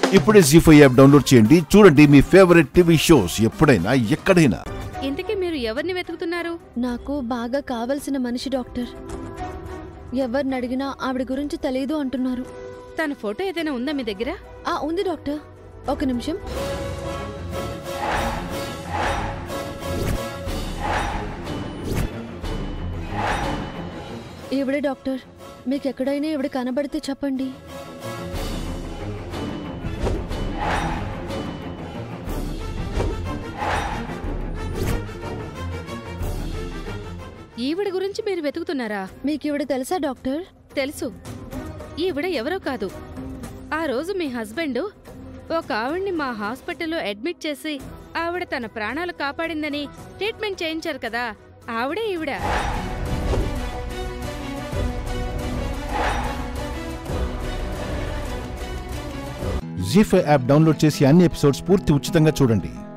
ఇప్పుడే G five app download చేయండి చూడండి మీ ఫేవరెట్ టీవీ షోస్ ఎప్పుడైనా ఎక్కడైనా ఇంతకీ మీరు ఎవరిని వెతుకుతున్నారు నాకు బాగా కావలసిన మనిషి డాక్టర్ ఎవరిని అడిగినా ఆవిడ గురించి తెలియదు అంటున్నారు తన ఫోటో ఏదైనా ఉందా మీ దగ్గర ఆ ఉంది డాక్టర్ ఒక నిమిషం ఈవిడే డాక్టర్ మీకు ఎక్కడైనా ఈవిడ కనబడితే చెప్పండి ఈవిడ గురించి మీరు వెతుకుతున్నారా మీకు ఈవిడ తెలుసా డాక్టర్ తెలుసు ఈవిడ ఎవరో కాదు ఆ రోజు మీ హస్బెండ్ ఒక ఆవిడ్ని మా హాస్పిటల్లో అడ్మిట్ చేసి ఆవిడ తన ప్రాణాలు కాపాడిందని ట్రీట్మెంట్ చేయించారు కదా ఆవిడే ఈవిడ జీ ఫైవ్ యాప్ డౌన్లోడ్ చేసి అన్ని ఎపిసోడ్స్ పూర్తి ఉచితంగా చూడండి